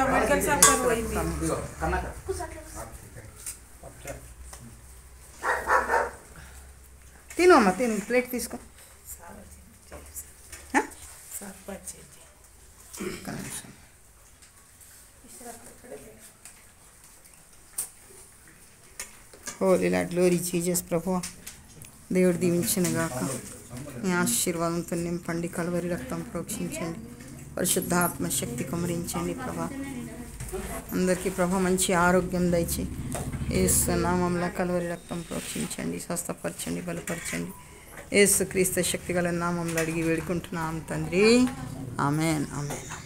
Medical shop కి పోయింది తిను అమ్మ తిను ప్లేట్ తీసుకో ఆ? సార్ పచ్చేది ఒక్క నిమిషం హోలీ లాడ్ గ్లోరీ జీజస్ ప్రభు దేవుడు దీవించిన గాక మీ ఆశీర్వాదంతో నింపండి కలవరి రక్తం ప్రోక్షించండి పరిశుద్ధాత్మ శక్తి కుమరించండి ప్రభా అందరికీ ప్రభా మంచి ఆరోగ్యం దయచి ఏసు నామంలో కలవరి రక్తం ప్రోక్షించండి స్వస్థపరచండి బలపరచండి ఏసు క్రీస్తు శక్తి గల నామంలో అడిగి వేడుకుంటున్నాం తండ్రి ఆమెన్ ఆమెన్ ఆమెన్